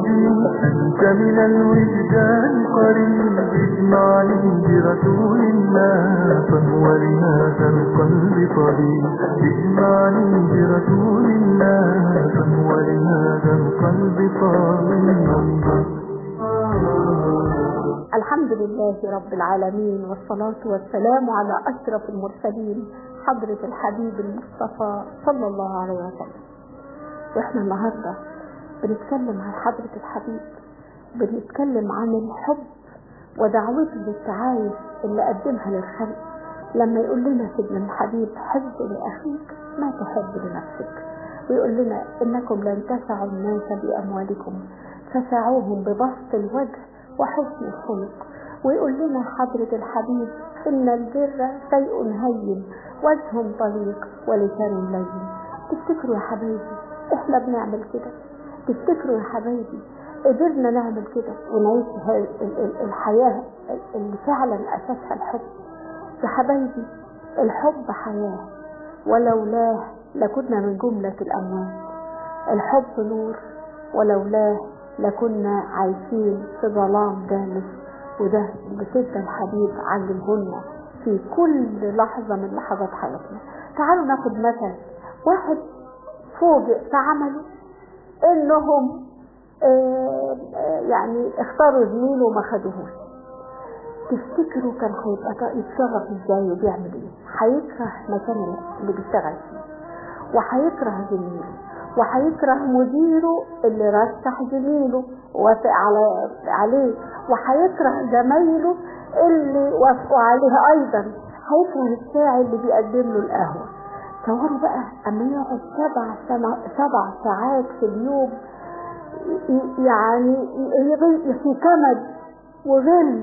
مبين أنت من الوجدان قريب اجمعني برسول الله فهو لهذا القلب طبيب اجمعني برسول الله فهو لهذا القلب طبيب الحمد لله رب العالمين والصلاة والسلام على أشرف المرسلين حضرة الحبيب المصطفى صلى الله عليه وسلم واحنا النهاردة بنتكلم عن حضرة الحبيب بنتكلم عن الحب ودعوته للتعايش اللي قدمها للخلق لما يقول لنا سيدنا الحبيب حب لأخيك ما تحب لنفسك ويقول لنا إنكم لن تسعوا الناس بأموالكم فسعوهم ببسط الوجه وحسن الخلق ويقول لنا حضرة الحبيب إن البر شيء هين وجه طليق ولسان لين تفتكروا يا حبايبي إحنا بنعمل كده تفتكروا يا حبايبي قدرنا نعمل كده ونعيش الحياة اللي فعلا أساسها الحب يا حبايبي الحب حياة ولولاه لكنا من جملة الأموات الحب نور ولولاه لكنا عايشين في ظلام دامس وده اللي سيدنا الحبيب علمهن في كل لحظة من لحظات حياتنا تعالوا ناخد مثل واحد فوجئ في عمله انهم آه يعني اختاروا زميله وما خدوهوش تفتكروا كان هيبقى يتصرف ازاي وبيعمل ايه هيكره مكان اللي بيشتغل فيه وهيكره زميله وهيكره مديره اللي رشح زميله وافق على عليه وهيكره زمايله اللي وافقوا عليه ايضا هيكره الساعي اللي بيقدم له القهوه تصوروا بقى اما يقعد سبع سنة سبع ساعات في اليوم يعني في كمد وغل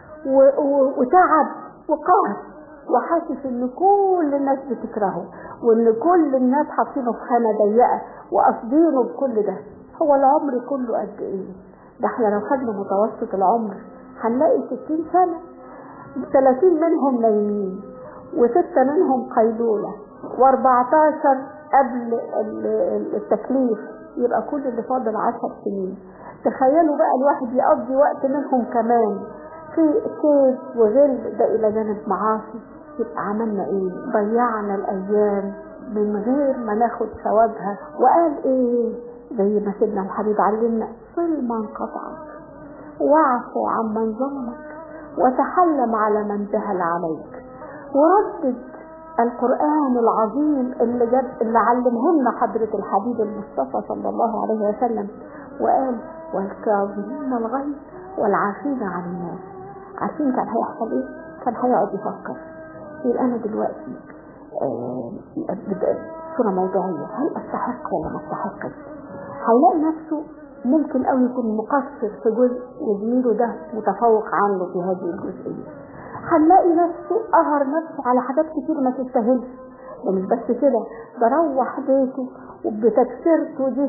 وتعب وقهر وحاسس ان كل الناس بتكرهه وان كل الناس حاطينه في خانه ضيقه وقاصدينه بكل ده هو العمر كله قد ايه ده احنا لو خدنا متوسط العمر هنلاقي 60 سنه 30 منهم نايمين وستة منهم قيلولة و14 قبل التكليف يبقى كل اللي فاضل 10 سنين تخيلوا بقى الواحد يقضي وقت منهم كمان في كيد وغل ده الى جانب معاصي يبقى عملنا ايه ضيعنا الايام من غير ما ناخد ثوابها وقال ايه زي ما سيدنا الحبيب علمنا صل من قطعك واعفو عمن ظلمك وتحلم على من جهل عليك وردد القرآن العظيم اللي جاب اللي علمه لنا حضرة الحبيب المصطفى صلى الله عليه وسلم وقال والكاظمين الغيظ والعافين عن الناس عارفين كان هيحصل ايه؟ كان هيقعد يفكر يبقى انا دلوقتي آه صورة موضوعية هل استحق ولا ما استحقش؟ هيلاقي نفسه ممكن قوي يكون مقصر في جزء وزميله ده متفوق عنه في هذه الجزئية هنلاقي نفسه قهر نفسه على حاجات كتير ما تستاهلش ومش بس كده ده روح بيته وبتكسيرته دي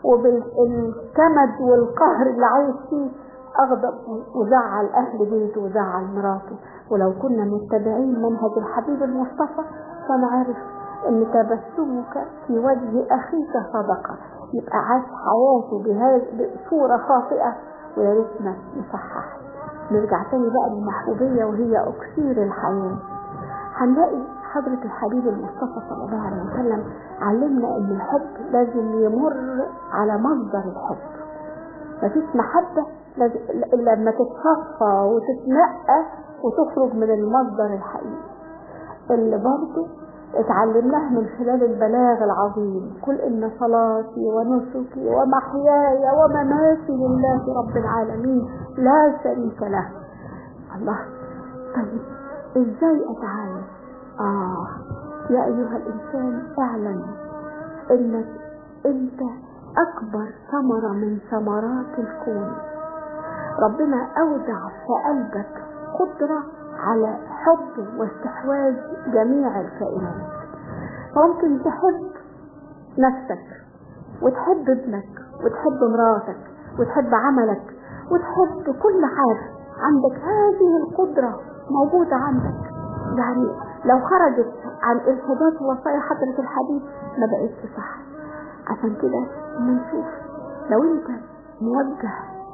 وبالكمد والقهر اللي عايش فيه أغضب وزعل أهل بيته وزعل مراته ولو كنا متبعين منهج الحبيب المصطفى فنعرف أن تبسمك في وجه أخيك صدقة يبقى عاش حياته بهذه بصورة خاطئة ويا ريتنا نصحح نرجع تاني بقى للمحبوبية وهي أكسير الحياة هنلاقي حضرة الحبيب المصطفى صلى الله عليه وسلم علمنا أن الحب لازم يمر على مصدر الحب مفيش محبة إلا لما تتصفى وتتنقى وتخرج من المصدر الحقيقي اللي برضه اتعلمناه من خلال البلاغ العظيم قل إن صلاتي ونسكي ومحياي ومماتي لله رب العالمين لا شريك له الله طيب ازاي اتعايش اه يا ايها الانسان اعلم انك انت اكبر ثمرة من ثمرات الكون ربنا اودع في قلبك قدرة على حب واستحواذ جميع الكائنات ممكن تحب نفسك وتحب ابنك وتحب مراتك وتحب عملك وتحب كل حاجة عندك هذه القدرة موجودة عندك يعني لو خرجت عن ارشادات ووصايا حضرة الحبيب ما بقتش صح عشان كده نشوف لو انت موجه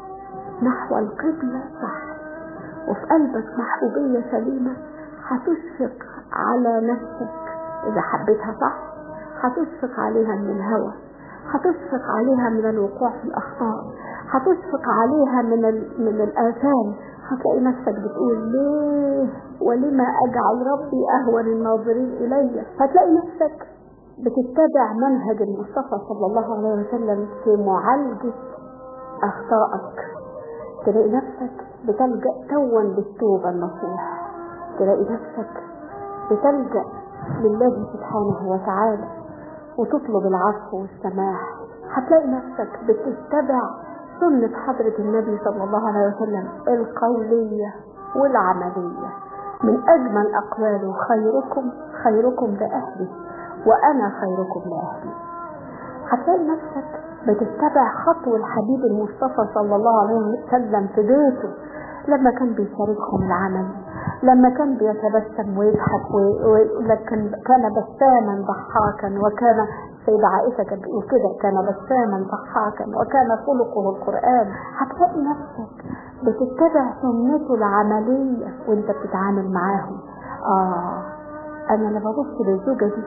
نحو القبلة صح وفي قلبك محبوبية سليمة هتشفق على نفسك إذا حبيتها صح هتشفق عليها من الهوى هتشفق عليها من الوقوع في الأخطاء هتشفق عليها من ال... من الآثام هتلاقي نفسك بتقول ليه ولما أجعل ربي أهون الناظرين إلي هتلاقي نفسك بتتبع منهج المصطفى صلى الله عليه وسلم في معالجة أخطائك تلاقي نفسك بتلجأ توا للتوبة النصوح تلاقي نفسك بتلجأ لله سبحانه وتعالى وتطلب العفو والسماح هتلاقي نفسك بتتبع سنة حضرة النبي صلى الله عليه وسلم القولية والعملية من أجمل أقواله خيركم خيركم لأهلي وأنا خيركم لأهلي هتلاقي نفسك بتتبع خطوة الحبيب المصطفى صلى الله عليه وسلم في بيته لما كان بيشاركهم العمل لما كان بيتبسم ويضحك ويقول لك كان بساما ضحاكا وكان سيدة عائشة كانت بتقول كده كان بساما ضحاكا وكان خلقه القرآن هتلاقي نفسك بتتبع سنته العملية وانت بتتعامل معاهم اه انا لما ببص للزوجة دي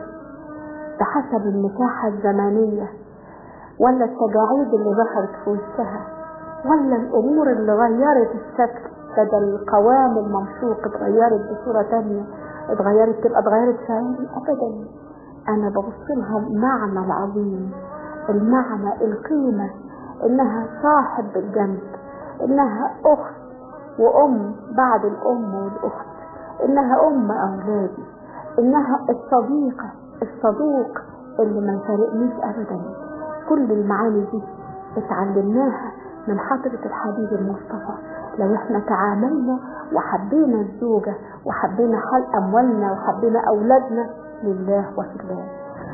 بحسب المساحة الزمانية ولا التجاعيد اللي ظهرت في وشها ولا الامور اللي غيرت الشكل بدل القوام الممشوق اتغيرت بصورة تانية اتغيرت تبقى اتغيرت فعلا ابدا انا ببص لها المعنى العظيم المعنى القيمة انها صاحب بالجنب انها اخت وام بعد الام والاخت انها ام اولادي انها الصديقة الصدوق اللي ما يفارقنيش ابدا كل المعاني دي اتعلمناها من حضرة الحبيب المصطفى لو احنا تعاملنا وحبينا الزوجة وحبينا حال اموالنا وحبينا اولادنا لله وفي الله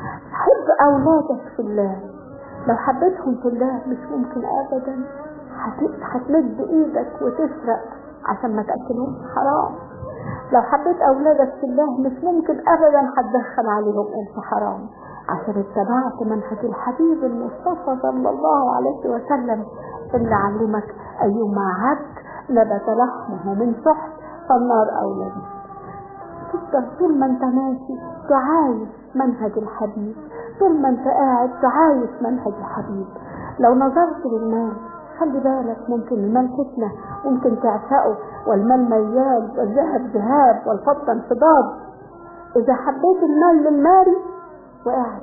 حب اولادك في الله لو حبيتهم في الله مش ممكن ابدا هتمد ايدك وتسرق عشان ما تاكلهم حرام لو حبيت اولادك في الله مش ممكن ابدا هتدخل عليهم انت حرام عشان اتبعت منهج الحبيب المصطفى صلى الله عليه وسلم اللي علمك ايما عبد نبت لحمه من سحت فالنار اولى به تفضل طول ما انت ماشي تعايش منهج الحبيب طول ما انت قاعد تعايش منهج الحبيب لو نظرت للمال خلي بالك ممكن المال فتنة ممكن تعشقه والمال ميال والذهب ذهاب والفضة انفضاض إذا حبيت المال للمال وقاعد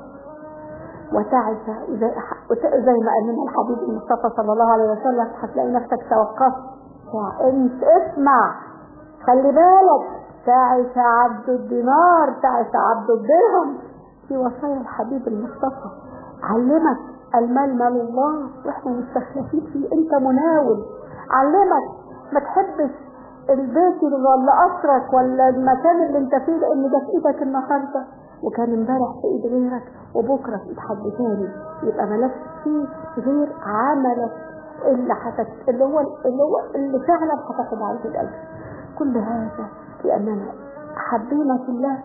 وتعس زي, زي ما قال لنا الحبيب المصطفى صلى الله عليه وسلم هتلاقي نفسك توقفت انت اسمع خلي بالك تعس عبد الدينار تعس عبد الدرهم في وصايا الحبيب المصطفى علمك المال مال الله واحنا مستخلفين فيه انت مناول علمك ما تحبش البيت ولا قصرك ولا المكان اللي انت فيه لان ده في ايدك النهارده وكان امبارح في ايد غيرك وبكره في ايد حد تاني يبقى مالكش فيه غير عملك اللي حتك اللي هو اللي هو اللي فعلا هتاخد عليه الاجر كل هذا لاننا حبينا في الله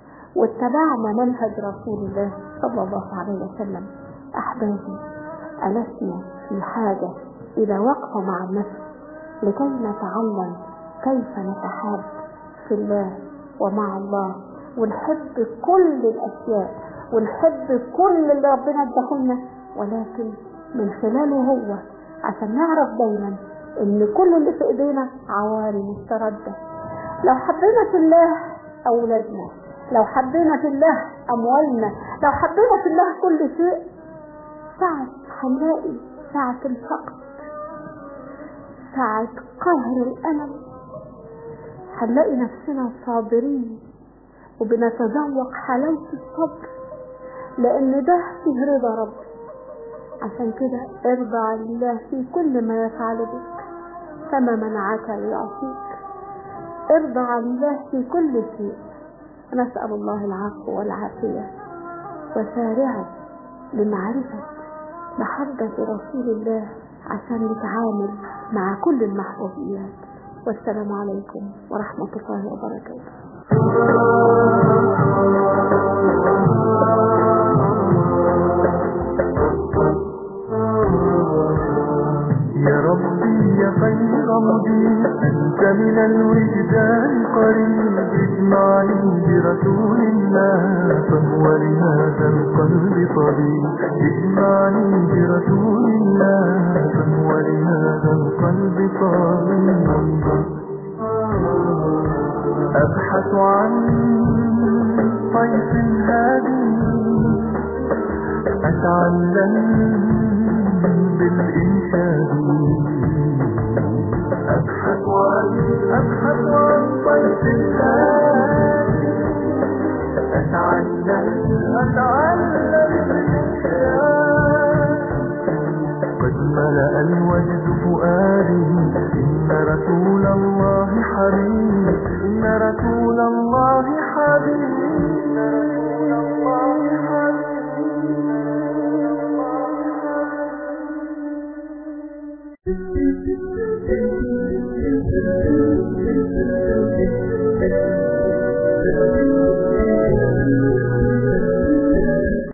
واتبعنا منهج رسول الله صلى الله عليه وسلم احبابي ألسنا في حاجة إلى وقفة مع النفس لكي نتعلم كيف نتحاب في الله ومع الله ونحب كل الأشياء ونحب كل اللي ربنا اداهولنا ولكن من خلاله هو عشان نعرف دايما ان كل اللي في ايدينا عواري مستردة لو حبينا في الله اولادنا لو حبينا في الله اموالنا لو حبينا في الله كل شيء ساعة هنلاقي ساعة الفقر ساعة قهر الألم هنلاقي نفسنا صابرين وبنتذوق حلاوة الصبر لأن ده فيه رضا ربي عشان كده ارضى عن الله في كل ما يفعل بك فما منعك ليعصيك ارضى عن الله في كل شيء نسأل الله العفو والعافية وسارعوا لمعرفة محبة رسول الله عشان نتعامل مع كل المحبوبيات والسلام عليكم ورحمة الله وبركاته من الوجدان قريب اجمعني برسول الله فهو لهذا القلب طبيب اجمعني برسول الله فهو لهذا القلب طبيب أبحث عن طيف هادي أتعلم بالإنشاد أبحث عن أبحث عن طيف هادي أتعلم أتعلم بالإنشاد قد ملأ الوجد فؤادي إن رسول الله حبيب إن رسول الله حبيب إن رسول الله حبيب